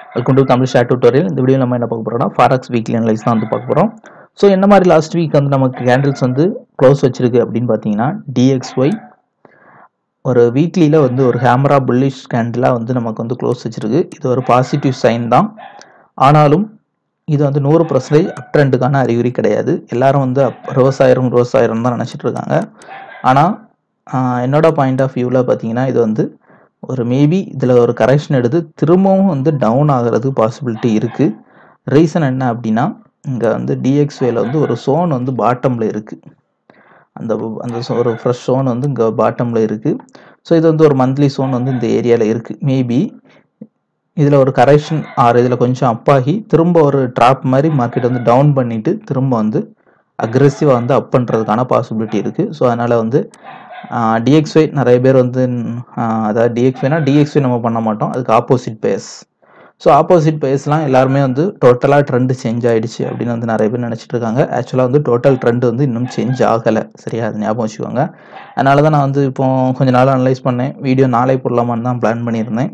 welcome to Tamil share tutorial இந்த video நம்ம என்ன பார்க்க போறோம்னா ஃபாரக்ஸ் வீக்லி அனலைஸ் தான் வந்து பார்க்க போகிறோம் ஸோ என்ன மாதிரி லாஸ்ட் வீக் வந்து நமக்கு கேண்டில்ஸ் வந்து க்ளோஸ் வச்சிருக்கு அப்படின்னு பார்த்தீங்கன்னா டிஎக்ஸ்ஒய் ஒரு வீக்லியில் வந்து ஒரு ஹேமரா புல்லிஷ் கேண்டிலாக வந்து நமக்கு வந்து க்ளோஸ் வச்சிருக்கு இது ஒரு பாசிட்டிவ் சைன் தான் ஆனாலும் இது வந்து நூறு பர்சன்டேஜ் அப் ட்ரெண்டுக்கான அறிகுறி கிடையாது எல்லாரும் வந்து ரோஸ் ஆயிரம் ரோஸ் ஆயிரம் தான் நினச்சிட்டு இருக்காங்க ஆனால் என்னோட பாயிண்ட் ஆஃப் வியூவில் பார்த்தீங்கன்னா இது வந்து ஒரு மேபி இதில் ஒரு கரெக்ஷன் எடுத்து திரும்பவும் வந்து டவுன் ஆகிறது பாசிபிலிட்டி இருக்குது ரீசன் என்ன அப்படின்னா இங்கே வந்து டிஎக்ஸ்வேல வந்து ஒரு சோன் வந்து பாட்டமில் இருக்குது அந்த அந்த so- ஒரு ஃப்ரெஷ் சோன் வந்து இங்கே பாட்டமில் இருக்குது ஸோ இது வந்து ஒரு மந்த்லி சோன் வந்து இந்த ஏரியாவில் இருக்குது மேபி இதில் ஒரு கரெக்ஷன் ஆர் இதில் கொஞ்சம் அப்பாகி திரும்ப ஒரு ட்ராப் மாதிரி மார்க்கெட் வந்து டவுன் பண்ணிவிட்டு திரும்ப வந்து அக்ரெசிவாக வந்து அப் பண்ணுறதுக்கான பாசிபிலிட்டி இருக்குது ஸோ அதனால் வந்து டிஎக்ஸ்ஒய் நிறைய பேர் வந்து ஆஹ் அதாவது டிஎக்ஸ்ஒய்னா டிஎக்ஸ்ஒய் நம்ம பண்ண மாட்டோம் அதுக்கு ஆப்போசிட் பேஸ் ஸோ ஆப்போசிட் பேஸ்லாம் எல்லாருமே வந்து டோட்டலாக ட்ரெண்ட் சேஞ்ச் ஆயிடுச்சு அப்படின்னு வந்து நிறைய பேர் நினச்சிட்டு இருக்காங்க ஆக்சுவலாக வந்து டோட்டல் ட்ரெண்ட் வந்து இன்னும் சேஞ்ச் ஆகலை சரியா அது ஞாபகம் வச்சுக்கோங்க அதனால தான் நான் வந்து இப்போ கொஞ்ச நாள் அனலைஸ் பண்ணேன் வீடியோ நாளை போடலாமான்னு தான் பிளான் பண்ணியிருந்தேன்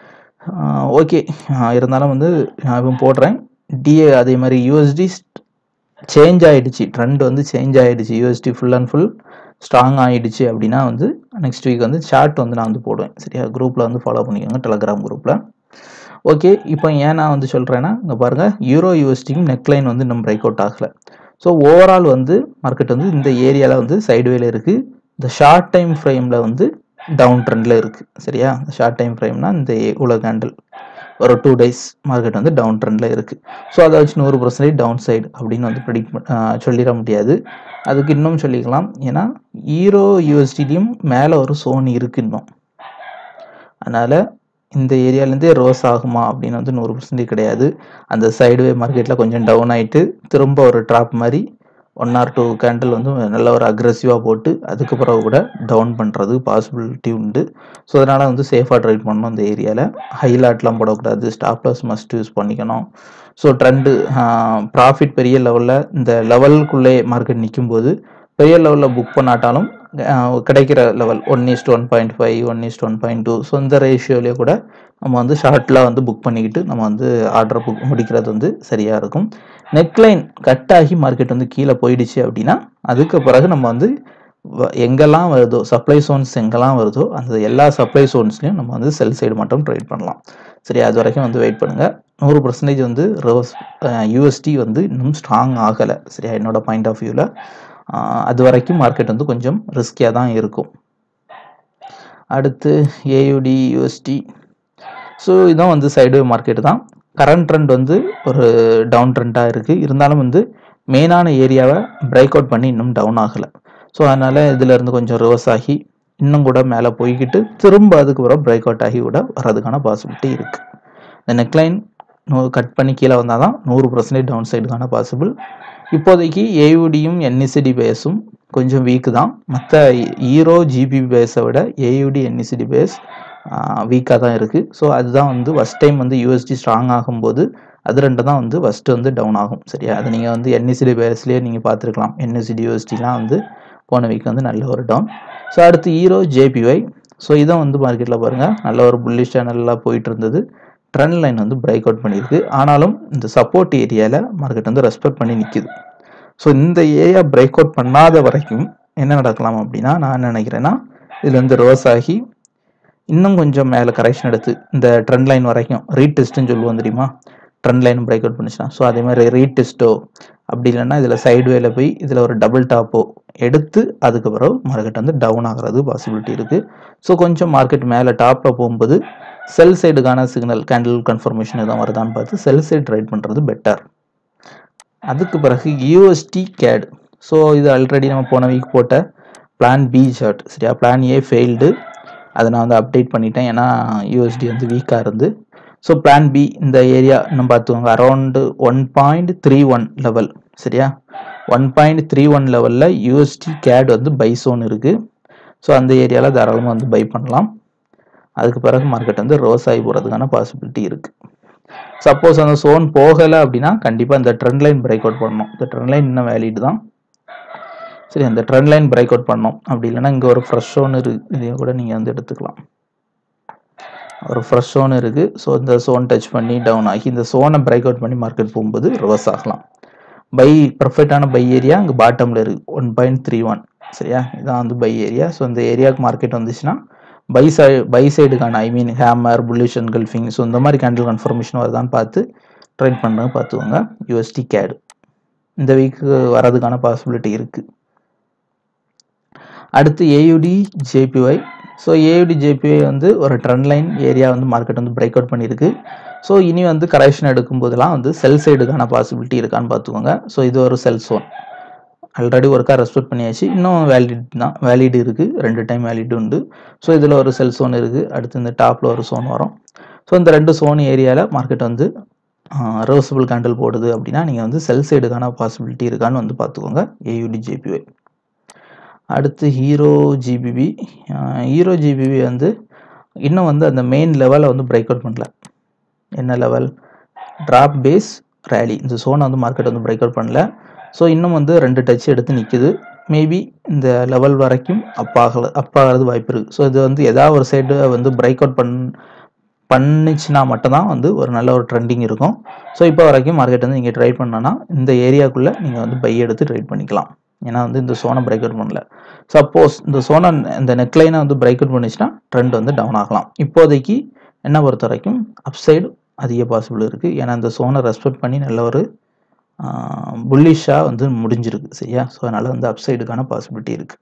ஓகே இருந்தாலும் வந்து நான் இப்போ போடுறேன் டிஏ அதே மாதிரி யூஎஸ்டி சேஞ்ச் ஆயிடுச்சு ட்ரெண்ட் வந்து சேஞ்ச் ஆயிடுச்சு USD full and full strong ஆயிடுச்சு அப்படின்னா வந்து நெக்ஸ்ட் வீக் வந்து சார்ட் வந்து நான் வந்து போடுவேன் சரியா குரூப்பில் வந்து ஃபாலோ பண்ணிக்கோங்க டெலகிராம் குரூப்பில் ஓகே இப்போ ஏன் நான் வந்து சொல்கிறேன்னா இங்கே பாருங்கள் யூரோ யூஎஸ்டியும் நெக்லைன் வந்து இன்னும் பிரேக் அவுட் ஆகலை ஸோ ஓவரால் வந்து மார்க்கெட் வந்து இந்த ஏரியாவில் வந்து சைடுவேல இருக்குது இந்த ஷார்ட் டைம் ஃப்ரேமில் வந்து டவுன் ட்ரெண்டில் இருக்குது சரியா ஷார்ட் டைம் ஃப்ரேம்னா இந்த உலக கேண்டில் ஒரு டூ டேஸ் மார்க்கெட் வந்து டவுன் ட்ரெண்டில் இருக்குது ஸோ அதை வச்சு நூறு பர்சன்டேஜ் டவுன் சைடு அப்படின்னு வந்து ப்ரிடிக்ட் சொல்லிட முடியாது அதுக்கு இன்னும் சொல்லிக்கலாம் ஏன்னா ஈரோ யூஎஸ்டிலையும் மேலே ஒரு சோன் இருக்கு இன்னும் அதனால் இந்த ஏரியாலேருந்தே ரோஸ் ஆகுமா அப்படின்னு வந்து நூறு பர்சன்டேஜ் கிடையாது அந்த சைடுவே மார்க்கெட்டில் கொஞ்சம் டவுன் ஆகிட்டு திரும்ப ஒரு ட்ராப் மாதிரி ஒன் ஆர் டூ கேண்டில் வந்து நல்ல ஒரு அக்ரெசிவாக போட்டு அதுக்கு பிறகு கூட டவுன் பண்ணுறது பாசிபிலிட்டி உண்டு ஸோ அதனால் வந்து சேஃபாக ட்ரேட் பண்ணணும் இந்த ஏரியாவில் ஹைலாட்லாம் போடக்கூடாது ஸ்டாப் லாஸ் மஸ்ட் யூஸ் பண்ணிக்கணும் ஸோ ட்ரெண்டு ப்ராஃபிட் பெரிய லெவலில் இந்த லெவலுக்குள்ளே மார்க்கெட் நிற்கும்போது பெரிய லெவலில் புக் பண்ணாட்டாலும் ஆஹ் கிடைக்கிற level one is to one point five one is to one point two so இந்த ரேஷியோலேயே கூட நம்ம வந்து ஷார்ட்டில் வந்து புக் பண்ணிக்கிட்டு நம்ம வந்து ஆர்டர் புக் முடிக்கிறது வந்து சரியாக இருக்கும் நெக்லைன் கட் ஆகி மார்க்கெட் வந்து கீழே போயிடுச்சு அப்படின்னா அதுக்கு பிறகு நம்ம வந்து வ- எங்கெல்லாம் வருதோ சப்ளை சோன்ஸ் எங்கெல்லாம் வருதோ அந்த எல்லா சப்ளை சோன்ஸ்லையும் நம்ம வந்து செல் சைடு மட்டும் ட்ரேட் பண்ணலாம் சரி அது வரைக்கும் வந்து வெயிட் பண்ணுங்கள் நூறு பர்சன்டேஜ் வந்து ரோஸ் யூஎஸ்டி வந்து இன்னும் ஸ்ட்ராங் ஆகலை சரியா என்னோட பாயிண்ட் ஆஃப் வியூவில் அது வரைக்கும் மார்க்கெட் வந்து கொஞ்சம் ரிஸ்கியாக தான் இருக்கும் அடுத்து ஏயுடி யூஎஸ்டி ஸோ இதான் வந்து சைடு மார்க்கெட் தான் கரண்ட் ட்ரெண்ட் வந்து ஒரு டவுன் ட்ரெண்டாக இருக்குது இருந்தாலும் வந்து மெயினான ஏரியாவை பிரேக் அவுட் பண்ணி இன்னும் டவுன் ஆகலை ஸோ அதனால் இதிலேருந்து கொஞ்சம் ரிவர்ஸ் ஆகி இன்னும் கூட மேலே போய்கிட்டு திரும்ப அதுக்கு பிறகு பிரேக் அவுட் ஆகி கூட வர்றதுக்கான பாசிபிலிட்டி இருக்குது இந்த நெக்லைன் கட் பண்ணி கீழே வந்தால் தான் நூறு பர்சன்டேஜ் டவுன் சைடுக்கான பாசிபிள் இப்போதைக்கு ஏயுடியும் என்இசிடி பேஸும் கொஞ்சம் வீக்கு தான் மற்ற ஈரோ ஜிபி பேஸை விட ஏயுடி என்இசிடி பேஸ் வீக்காக தான் இருக்குது ஸோ அதுதான் வந்து ஃபஸ்ட் டைம் வந்து யூஎஸ்டி ஸ்ட்ராங் ஆகும்போது அது ரெண்டு தான் வந்து ஃபஸ்ட்டு வந்து டவுன் ஆகும் சரியா அது நீங்கள் வந்து என்இசிடி பேஸ்லேயே நீங்கள் பார்த்துருக்கலாம் என்இசிடி யூஎஸ்டிலாம் வந்து போன வீக் வந்து நல்ல ஒரு டவுன் ஸோ அடுத்து ஈரோ ஜேபிஒய் ஸோ இதை வந்து மார்க்கெட்டில் பாருங்கள் நல்ல ஒரு புல்லிஷ் சேனல்லாம் போயிட்டு இருந்தது ட்ரெண்ட் லைன் வந்து பிரேக் அவுட் பண்ணியிருக்கு ஆனாலும் இந்த சப்போர்ட் ஏரியாவில் மார்க்கெட் வந்து ரெஸ்பெக்ட் பண்ணி நிற்கிது ஸோ இந்த ஏரியா பிரேக் அவுட் பண்ணாத வரைக்கும் என்ன நடக்கலாம் அப்படின்னா நான் என்ன நினைக்கிறேன்னா இதுல இருந்து ரோஸ் ஆகி இன்னும் கொஞ்சம் மேலே கரெக்ஷன் எடுத்து இந்த ட்ரெண்ட் லைன் வரைக்கும் ரீடெஸ்ட்னு சொல்லுவோம் தெரியுமா ட்ரெண்ட் லைன் பிரேக் அவுட் பண்ணுச்சுன்னா ஸோ அதே மாதிரி ரீடெஸ்ட்டோ அப்படி இல்லைன்னா இதில் சைடுவேல போய் இதில் ஒரு டபுள் டாப்போ எடுத்து அதுக்கு பிறகு மார்க்கெட் வந்து டவுன் ஆகிறது பாசிபிலிட்டி இருக்குது ஸோ கொஞ்சம் மார்க்கெட் மேலே டாப்பில் போகும்போது செல் சைடுக்கான சிக்னல் கேண்டில் கன்ஃபர்மேஷன் எதுவும் வருதான்னு பார்த்து செல் சைடு ட்ரைட் பண்ணுறது பெட்டர் அதுக்கு பிறகு யூஎஸ்டி கேட் ஸோ இது ஆல்ரெடி நம்ம போன வீக் போட்ட பிளான் பி சார்ட் சரியா பிளான் ஏ ஃபெயில்டு அதை நான் வந்து அப்டேட் பண்ணிட்டேன் ஏன்னா யூஎஸ்டி வந்து வீக்காக இருந்து ஸோ பிளான் பி இந்த ஏரியா நம்ம பார்த்துக்கோங்க around one point three one level சரியா ஒன் பாயிண்ட் த்ரீ ஒன் லெவலில் யூஎஸ்டி கேட் வந்து பை சோன் இருக்குது ஸோ அந்த ஏரியாவில் தாராளமாக வந்து பை பண்ணலாம் அதுக்கு பிறகு மார்க்கெட் வந்து ரோஸ் ஆகி போகிறதுக்கான பாசிபிலிட்டி இருக்குது சப்போஸ் அந்த சோன் போகலை அப்படின்னா கண்டிப்பாக இந்த ட்ரெண்ட் லைன் பிரேக் அவுட் பண்ணணும் இந்த ட்ரெண்ட் லைன் இன்னும் வேலிட் தான் சரி அந்த ட்ரெண்ட் லைன் பிரேக் அவுட் பண்ணணும் அப்படி இல்லைன்னா இங்கே ஒரு ஃப்ரெஷ் சோன் இரு இதையும் கூட நீங்கள் வந்து எடுத்துக்கலாம் ஒரு ஃப்ரெஷ் சோன் இருக்குது ஸோ இந்த சோன் டச் பண்ணி டவுன் ஆகி இந்த சோனை பிரேக் அவுட் பண்ணி மார்க்கெட் போகும்போது ரிவர்ஸ் ஆகலாம் பை பர்ஃபெக்டான பை ஏரியா அங்கே பாட்டமில் இருக்குது ஒன் பாயிண்ட் த்ரீ ஒன் சரியா இதான் வந்து பை ஏரியா ஸோ இந்த ஏரியாவுக்கு மார்க்கெட் வந்துச்சுன்னா பை சை பை சைடுக்கான I mean hammer bullish and engulfing so இந்த மாதிரி கேண்டில் கன்ஃபர்மேஷன் வருதான்னு பார்த்து ட்ரேட் பண்ணுறது பார்த்துக்கோங்க யூஎஸ்டி கேடு இந்த வீக்கு வரதுக்கான பாசிபிலிட்டி இருக்குது அடுத்து AUD JPY so AUD JPY வந்து ஒரு ட்ரெண்ட் லைன் ஏரியா வந்து மார்க்கெட் வந்து பிரேக் அவுட் பண்ணியிருக்கு ஸோ இனி வந்து கரெக்ஷன் எடுக்கும்போதெல்லாம் வந்து செல் சைடுக்கான பாசிபிலிட்டி இருக்கான்னு பார்த்துக்கோங்க ஸோ இது ஒரு செல் சோன் ஆல்ரெடி ஒருக்கா ரெஸ்பெக்ட் பண்ணியாச்சு இன்னும் வேலிட் தான் வேலிட் இருக்குது ரெண்டு டைம் வேலிட் உண்டு ஸோ இதில் ஒரு செல் சோன் இருக்குது அடுத்து இந்த டாப்பில் ஒரு சோன் வரும் ஸோ இந்த ரெண்டு சோன் ஏரியாவில் மார்க்கெட் வந்து ரிவர்சபிள் கேண்டில் போடுது அப்படின்னா நீங்கள் வந்து செல் சைடுக்கான பாசிபிலிட்டி இருக்கான்னு வந்து பார்த்துக்கோங்க ஏயுடி ஜேபிஒய் அடுத்து ஹீரோ ஜிபிபி ஹீரோ ஜிபிபி வந்து இன்னும் வந்து அந்த மெயின் லெவலை வந்து பிரேக் அவுட் பண்ணல என்ன லெவல் ட்ராப் பேஸ் ரேலி இந்த சோனை வந்து மார்க்கெட் வந்து பிரேக் அவுட் பண்ணல ஸோ இன்னும் வந்து ரெண்டு டச் எடுத்து நிற்குது மேபி இந்த லெவல் வரைக்கும் அப்பாகல அப்பாகிறது வாய்ப்பு இருக்குது ஸோ இது வந்து ஏதாவது ஒரு சைடு வந்து பிரேக் அவுட் பண் பண்ணிச்சுன்னா மட்டும்தான் வந்து ஒரு நல்ல ஒரு ட்ரெண்டிங் இருக்கும் ஸோ இப்போ வரைக்கும் மார்க்கெட் வந்து நீங்கள் ட்ரைட் பண்ணனா இந்த ஏரியாக்குள்ளே நீங்கள் வந்து பை எடுத்து ட்ரேட் பண்ணிக்கலாம் ஏன்னா வந்து இந்த சோனை பிரேக் அவுட் பண்ணல சப்போஸ் இந்த சோனை இந்த நெக்லைனை வந்து பிரேக் அவுட் பண்ணிச்சுன்னா ட்ரெண்ட் வந்து டவுன் ஆகலாம் இப்போதைக்கு என்ன பொறுத்த வரைக்கும் அப்சைடு அதிக பாசிபிள் இருக்குது ஏன்னா இந்த சோனை ரெஸ்பெக்ட் பண்ணி நல்ல ஒரு புல்லிஷாக வந்து முடிஞ்சிருக்கு சரியா ஸோ அதனால் வந்து அப்சைடுக்கான பாசிபிலிட்டி இருக்குது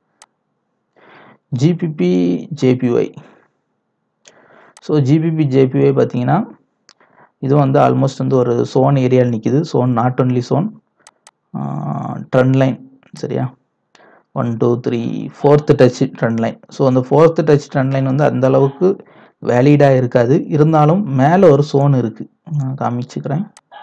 GBP JPY so GBP JPY பார்த்தீங்கன்னா இது வந்து ஆல்மோஸ்ட் வந்து ஒரு சோன் ஏரியாவில் நிற்கிது zone not only zone trend line சரியா one two three fourth touch trend line so அந்த ஃபோர்த்து டச் ட்ரெண்ட் லைன் வந்து அந்த அளவுக்கு வேலிடாக இருக்காது இருந்தாலும் மேலே ஒரு சோன் இருக்குது நான் காமிச்சுக்கிறேன்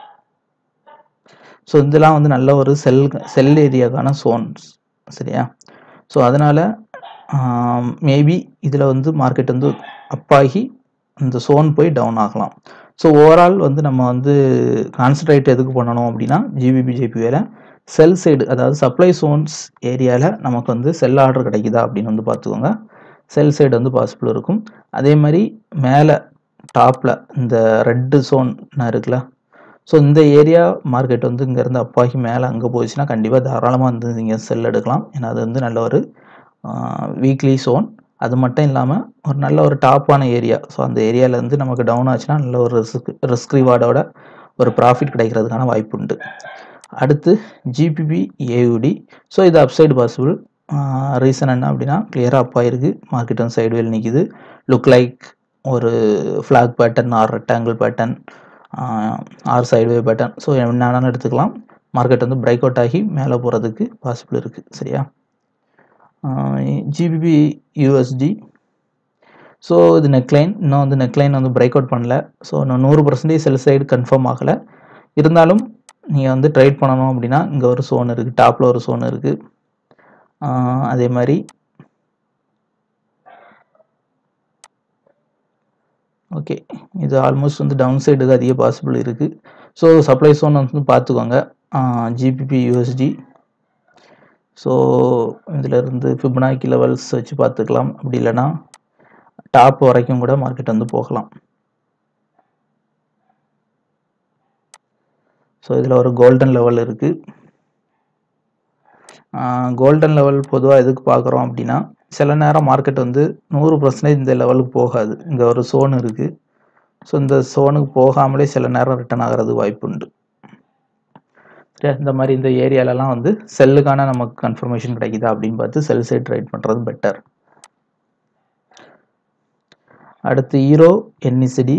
ஸோ இதெல்லாம் வந்து நல்ல ஒரு செல் செல் ஏரியாக்கான சோன்ஸ் சரியா ஸோ அதனால் மேபி இதில் வந்து மார்க்கெட் வந்து அப்பாகி இந்த சோன் போய் டவுன் ஆகலாம் ஸோ ஓவரால் வந்து நம்ம வந்து கான்சன்ட்ரேட் எதுக்கு பண்ணணும் அப்படின்னா ஜிபிபி ஜேபிஏல செல் சைடு அதாவது சப்ளை சோன்ஸ் ஏரியாவில் நமக்கு வந்து செல் ஆர்டர் கிடைக்குதா அப்படின்னு வந்து பார்த்துக்கோங்க செல் சைடு வந்து பாசிபிள் இருக்கும் அதே மாதிரி மேலே டாப்பில் இந்த ரெட்டு சோன் இருக்குல்ல ஸோ இந்த ஏரியா மார்க்கெட் வந்து இங்கேருந்து அப்பாகி மேலே அங்கே போச்சுன்னா கண்டிப்பாக தாராளமாக வந்து நீங்கள் செல் எடுக்கலாம் ஏன்னா அது வந்து நல்ல ஒரு வீக்லி சோன் அது மட்டும் இல்லாமல் ஒரு நல்ல ஒரு டாப்பான ஏரியா ஸோ அந்த ஏரியாவிலேருந்து நமக்கு டவுன் ஆச்சுன்னா நல்ல ஒரு ரிஸ்க் ரிஸ்க் ரிவார்டோட ஒரு ப்ராஃபிட் கிடைக்கிறதுக்கான வாய்ப்பு உண்டு அடுத்து ஜிபிபி ஏயுடி ஸோ இது அப்சைடு பாசிபிள் ரீசன் என்ன அப்படின்னா கிளியராக அப் ஆயிருக்கு மார்க்கெட் வந்து சைடு வேல் நிற்கிது லுக் லைக் ஒரு flag pattern or rectangle pattern or sideways pattern so என்னென்னு எடுத்துக்கலாம் மார்க்கெட் வந்து பிரேக் அவுட் ஆகி மேலே போகிறதுக்கு பாசிபிள் இருக்குது சரியா ஜிபிபி யூஎஸ்டி ஸோ இது நெக்லைன் இன்னும் வந்து நெக்லைன் வந்து பிரேக் அவுட் பண்ணல ஸோ இன்னும் நூறு பர்சன்டேஜ் செல் சைடு கன்ஃபார்ம் ஆகலை இருந்தாலும் நீங்கள் வந்து ட்ரேட் பண்ணணும் அப்படின்னா இங்கே ஒரு சோன் இருக்குது டாப்பில் ஒரு சோன் இருக்குது அதே மாதிரி ஓகே இது ஆல்மோஸ்ட் வந்து டவுன் சைடுக்கு அதிக பாசிபிள் இருக்குது ஸோ சப்ளை சோன் வந்து பார்த்துக்கோங்க ஜிபிபி யூஎஸ்டி ஸோ இதில் இருந்து ஃபிபனாக்கி லெவல்ஸ் வச்சு பார்த்துக்கலாம் அப்படி இல்லைன்னா டாப் வரைக்கும் கூட மார்க்கெட் வந்து போகலாம் ஸோ இதில் ஒரு கோல்டன் லெவல் இருக்குது கோல்டன் லெவல் பொதுவாக எதுக்கு பார்க்குறோம் அப்படின்னா சில நேரம் மார்க்கெட் வந்து நூறு பர்சன்டேஜ் இந்த லெவலுக்கு போகாது இங்கே ஒரு சோன் இருக்குது ஸோ இந்த சோனுக்கு போகாமலே சில நேரம் ரிட்டர்ன் ஆகிறது வாய்ப்பு உண்டு சரியா இந்த மாதிரி இந்த ஏரியாலலாம் வந்து செல்லுக்கான நமக்கு கன்ஃபர்மேஷன் கிடைக்குதா அப்படின்னு பார்த்து செல் சைட் ட்ரேட் பண்ணுறது பெட்டர் அடுத்து euro NZD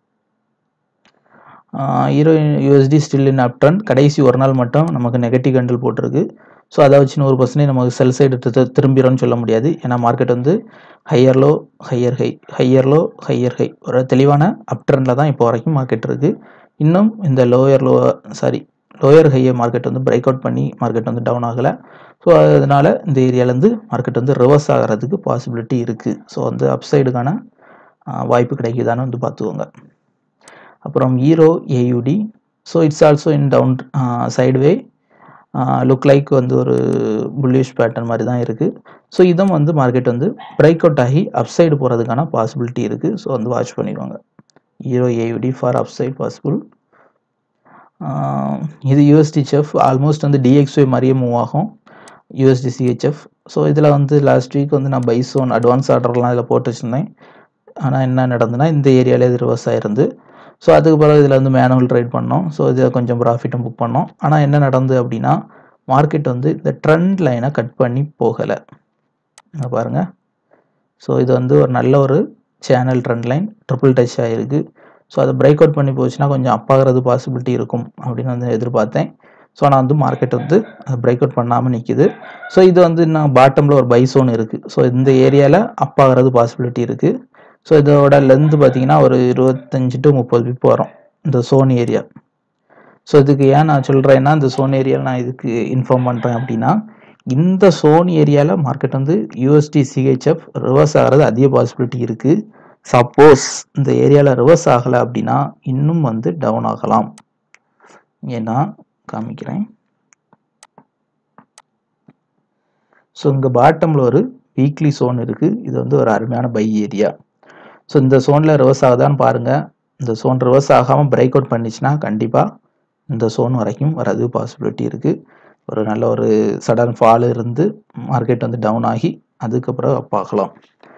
euro USD still in up trend கடைசி ஒரு நாள் மட்டும் நமக்கு நெகட்டிவ் கேண்டில் போட்டிருக்கு ஸோ அதை வச்சு நூறு பர்சன்டேஜ் நமக்கு செல் சைடு திரும்பிடும்னு சொல்ல முடியாது ஏன்னா மார்க்கெட் வந்து higher low higher high higher low higher high ஒரு தெளிவான அப் ட்ரெண்டில் தான் இப்போ வரைக்கும் மார்க்கெட் இருக்குது இன்னும் இந்த லோயர் லோ சாரி லோயர் ஹையை மார்க்கெட் வந்து பிரேக் அவுட் பண்ணி மார்க்கெட் வந்து டவுன் ஆகலை ஸோ அதனால் இந்த ஏரியாலேருந்து மார்க்கெட் வந்து ரிவர்ஸ் ஆகிறதுக்கு பாசிபிலிட்டி இருக்குது ஸோ வந்து அப்சைடுக்கான வாய்ப்பு கிடைக்குதான்னு வந்து பார்த்துக்கோங்க அப்புறம் euro AUD so it's also in down sideways look like வந்து ஒரு புல்லிஷ் பேட்டர்ன் மாதிரி தான் இருக்குது ஸோ இதுவும் வந்து மார்க்கெட் வந்து பிரேக் அவுட் ஆகி அப்சைடு போகிறதுக்கான பாசிபிலிட்டி இருக்குது ஸோ வந்து வாட்ச் பண்ணிக்கோங்க euro AUD for upside possible இது யூஎஸ்டி செஃப் ஆல்மோஸ்ட் வந்து டிஎக்ஸ்ஒய் மாதிரியே மூவ் ஆகும் யூஎஸ்டி சிஹெச்எஃப் ஸோ இதில் வந்து லாஸ்ட் வீக் வந்து நான் பைசோன் அட்வான்ஸ் ஆர்டர்லாம் இதில் போட்டு வச்சுருந்தேன் ஆனால் என்ன நடந்ததுன்னா இந்த ஏரியாவிலே இது ரிவர்ஸ் ஆயிருந்து ஸோ அதுக்கு பிறகு இதில் வந்து மேனுவல் ட்ரேட் பண்ணோம் ஸோ இதில் கொஞ்சம் ப்ராஃபிட்டும் புக் பண்ணோம் ஆனால் என்ன நடந்தது அப்படின்னா மார்க்கெட் வந்து இந்த ட்ரெண்ட் லைனை கட் பண்ணி போகலை பாருங்கள் ஸோ இது வந்து ஒரு நல்ல ஒரு channel trend line triple touch ஆகிருக்கு ஸோ அதை பிரேக் அவுட் பண்ணி போச்சுன்னா கொஞ்சம் அப்பாகிறது பாசிபிலிட்டி இருக்கும் அப்படின்னு வந்து எதிர்பார்த்தேன் ஸோ ஆனால் வந்து மார்க்கெட் வந்து அது பிரேக் அவுட் பண்ணாமல் நிற்கிது ஸோ இது வந்து இன்னும் பாட்டமில் ஒரு பை சோன் இருக்குது ஸோ இந்த ஏரியாவில் அப்பாகிறது பாசிபிலிட்டி இருக்குது ஸோ இதோட லென்த் பார்த்தீங்கன்னா ஒரு இருபத்தஞ்சி டு முப்பது பிப் வரும் இந்த சோன் ஏரியா ஸோ இதுக்கு ஏன் நான் சொல்கிறேன்னா இந்த சோன் ஏரியாவில் நான் இதுக்கு இன்ஃபார்ம் பண்ணுறேன் அப்படின்னா இந்த சோன் ஏரியாவில் மார்க்கெட் வந்து யூஎஸ்டி சிஹெச்எஃப் ரிவர்ஸ் ஆகிறது அதிக பாசிபிலிட்டி இருக்குது சப்போஸ் இந்த ஏரியாவில் ரிவர்ஸ் ஆகலை அப்படின்னா இன்னும் வந்து டவுன் ஆகலாம் ஏன்னா காமிக்கிறேன் ஸோ இங்கே பாட்டமில் ஒரு வீக்லி சோன் இருக்குது இது வந்து ஒரு அருமையான பை ஏரியா ஸோ இந்த சோனில் ரிவர்ஸ் ஆகுதான்னு பாருங்கள் இந்த சோன் ரிவர்ஸ் ஆகாமல் பிரேக் அவுட் பண்ணிச்சுன்னா கண்டிப்பாக இந்த சோன் வரைக்கும் வரது பாசிபிலிட்டி இருக்குது ஒரு நல்ல ஒரு சடன் ஃபால் இருந்து மார்க்கெட் வந்து டவுன் ஆகி அதுக்கப்புறம் பார்க்கலாம்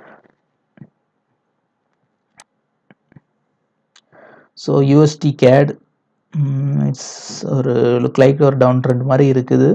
ஸோ யூஎஸ்டி கேட் இட்ஸ் ஒரு லுக் லைக் ஒரு டவுன் ட்ரெண்ட் மாதிரி இருக்குது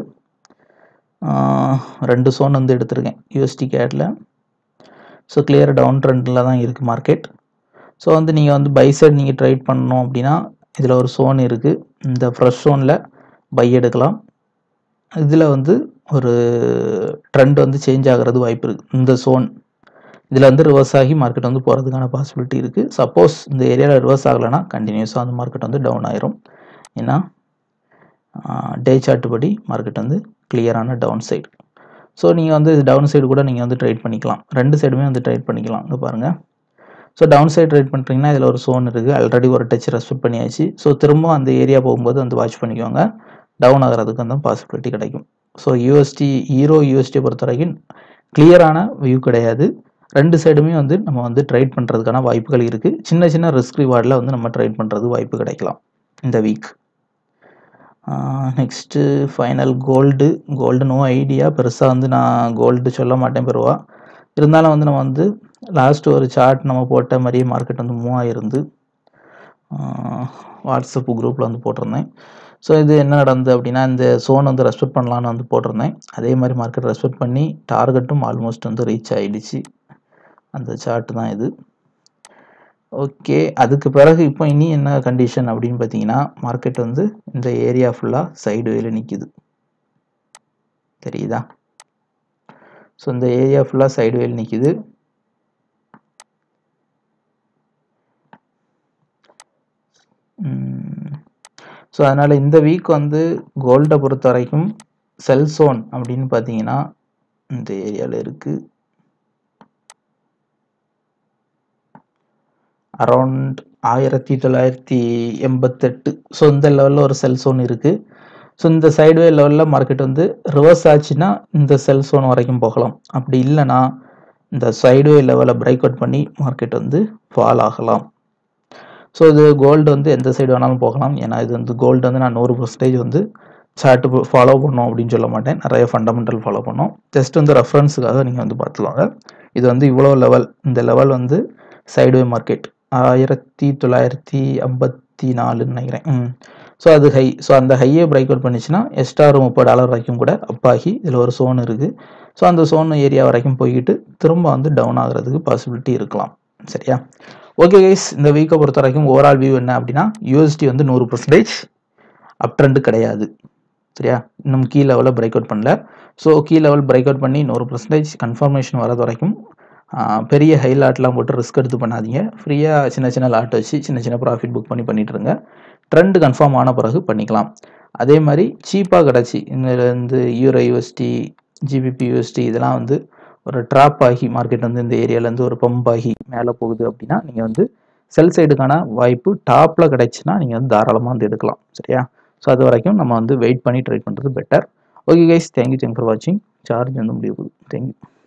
ரெண்டு சோன் வந்து எடுத்திருக்கேன் யூஎஸ்டி கேட்டில் ஸோ கிளியர் டவுன் ட்ரெண்டில் தான் இருக்குது மார்க்கெட் ஸோ வந்து நீங்கள் வந்து பை சைட் நீங்கள் ட்ரேட் பண்ணணும் அப்படின்னா இதில் ஒரு சோன் இருக்குது இந்த ஃப்ரெஷ் சோனில் பை எடுக்கலாம் இதில் வந்து ஒரு ட்ரெண்ட் வந்து சேஞ்ச் ஆகிறது வாய்ப்பு இருக்குது இந்த சோன் இதில் வந்து ரிவர்ஸ் ஆகி மார்க்கெட் வந்து போகிறதுக்கான பாசிபிலிட்டி இருக்குது சப்போஸ் இந்த ஏரியாவில் ரிவர்ஸ் ஆகலைன்னா கண்டினியூஸாக அந்த மார்க்கெட் வந்து டவுன் ஆயிரும் ஏன்னா டே சார்ட் படி மார்க்கெட் வந்து கிளியரான டவுன் சைடு ஸோ நீங்கள் வந்து டவுன் சைடு கூட நீங்கள் வந்து ட்ரேட் பண்ணிக்கலாம் ரெண்டு சைடுமே வந்து ட்ரேட் பண்ணிக்கலாம் இங்கே பாருங்கள் ஸோ டவுன் சைடு ட்ரேட் பண்ணுறீங்கன்னா இதில் ஒரு சோன் இருக்குது ஆல்ரெடி ஒரு டச் ரெஸ்பெக்ட் பண்ணியாச்சு ஸோ திரும்ப அந்த ஏரியா போகும்போது வந்து வாட்ச் பண்ணிக்கோங்க டவுன் ஆகிறதுக்கு அந்த பாசிபிலிட்டி கிடைக்கும் ஸோ யூஎஸ்டி ஹீரோ யூஎஸ்டி பொறுத்த வரைக்கும் கிளியரான வியூ கிடையாது ரெண்டு சைடுமே வந்து நம்ம வந்து ட்ரேட் பண்ணுறதுக்கான வாய்ப்புகள் இருக்குது சின்ன சின்ன ரிஸ்க் ரிவார்டில் வந்து நம்ம ட்ரேட் பண்ணுறது வாய்ப்பு கிடைக்கலாம் இந்த week next final gold gold no idea பெருசாக வந்து நான் கோல்டு சொல்ல மாட்டேன் பெருவா இருந்தாலும் வந்து நம்ம வந்து லாஸ்ட் ஒரு சார்ட் நம்ம போட்ட மாதிரியே மார்க்கெட் வந்து மூவ் ஆகிருந்து வாட்ஸ்அப் குரூப்பில் வந்து போட்டிருந்தேன் ஸோ இது என்ன நடந்தது அப்படின்னா இந்த சோன் வந்து ரெஸ்பெக்ட் பண்ணலான்னு வந்து போட்டிருந்தேன் அதே மாதிரி மார்க்கெட் ரெஸ்பெக்ட் பண்ணி டார்கெட்டும் ஆல்மோஸ்ட் வந்து ரீச் ஆகிடுச்சு அந்த சார்ட் தான் இது ஓகே அதுக்கு பிறகு இப்போ இனி என்ன கண்டிஷன் அப்படின்னு பார்த்தீங்கன்னா மார்க்கெட் வந்து இந்த ஏரியா ஃபுல்லாக சைடு வேல நிற்கிது தெரியுதா ஸோ இந்த ஏரியா ஃபுல்லாக சைடு வேல் நிற்கிது ஸோ அதனால் இந்த வீக் வந்து கோல்டை பொறுத்த வரைக்கும் செல் சோன் அப்படின்னு பார்த்தீங்கன்னா இந்த ஏரியாவில் இருக்குது அரௌண்ட் ஆயிரத்தி தொள்ளாயிரத்தி எண்பத்தெட்டு ஸோ இந்த லெவலில் ஒரு செல் சோன் இருக்குது ஸோ இந்த சைட்வே லெவலில் மார்க்கெட் வந்து ரிவர்ஸ் ஆச்சுன்னா இந்த செல் சோன் வரைக்கும் போகலாம் அப்படி இல்லைன்னா இந்த சைட்வே லெவலில் பிரேக் அவுட் பண்ணி மார்க்கெட் வந்து ஃபால் ஆகலாம் ஸோ இது கோல்டு வந்து எந்த சைடு வேணாலும் போகலாம் ஏன்னா இது வந்து கோல்டு வந்து நான் நூறு பர்சன்டேஜ் வந்து சார்ட்டு ஃபாலோ பண்ணோம் அப்படின்னு சொல்ல மாட்டேன் நிறைய ஃபண்டமெண்டல் ஃபாலோ பண்ணோம் ஜஸ்ட் வந்து ரெஃபரன்ஸுக்காக நீங்கள் வந்து பார்த்துக்கோங்க இது வந்து இவ்வளோ லெவல் இந்த லெவல் வந்து சைடுவே மார்க்கெட் ஆயிரத்தி தொள்ளாயிரத்தி ஐம்பத்தி நாலுன்னு நினைக்கிறேன் ம் ஸோ அது ஹை ஸோ அந்த ஹையை பிரேக் அவுட் பண்ணிச்சுன்னா எக்ஸ்ட்ரா ஒரு முப்பது டாலர் வரைக்கும் கூட அப்பாகி இதில் ஒரு சோன் இருக்குது ஸோ அந்த சோன் ஏரியா வரைக்கும் போய்கிட்டு திரும்ப வந்து டவுன் ஆகிறதுக்கு பாசிபிலிட்டி இருக்கலாம் சரியா ஓகே கைஸ் இந்த வீக்கை பொறுத்த வரைக்கும் ஓவரால் வியூ என்ன அப்படின்னா யூஎஸ்டி வந்து நூறு பர்சன்டேஜ் அப் ட்ரெண்டு கிடையாது சரியா இன்னும் கீ லெவலில் பிரேக் அவுட் பண்ணல so key level break out பண்ணி நூறு பர்சன்டேஜ் கன்ஃபர்மேஷன் வரது வரைக்கும் பெரிய ஹை லாட்லாம் போட்டு ரிஸ்க் எடுத்து பண்ணாதீங்க ஃப்ரீயாக சின்ன சின்ன லாட் வச்சு சின்ன சின்ன ப்ராஃபிட் புக் பண்ணி பண்ணிட்டு இருங்க ட்ரெண்ட் கன்ஃபார்ம் ஆன பிறகு பண்ணிக்கலாம் அதே மாதிரி சீப்பாக கிடச்சி இருந்து யூரோ யூஎஸ்டி ஜிபிபி யூஎஸ்டி இதெல்லாம் வந்து ஒரு ட்ராப் ஆகி மார்க்கெட் வந்து இந்த ஏரியாலேருந்து ஒரு பம்ப் ஆகி மேலே போகுது அப்படின்னா நீங்கள் வந்து செல் சைடுக்கான வாய்ப்பு டாப்பில் கிடைச்சுன்னா நீங்கள் வந்து தாராளமாக வந்து எடுக்கலாம் சரியா ஸோ அது வரைக்கும் நம்ம வந்து வெயிட் பண்ணி ட்ரை பண்ணுறது better okay guys thank you thank for வாட்சிங் சார்ஜ் வந்து முடிய போகுது தேங்க்யூ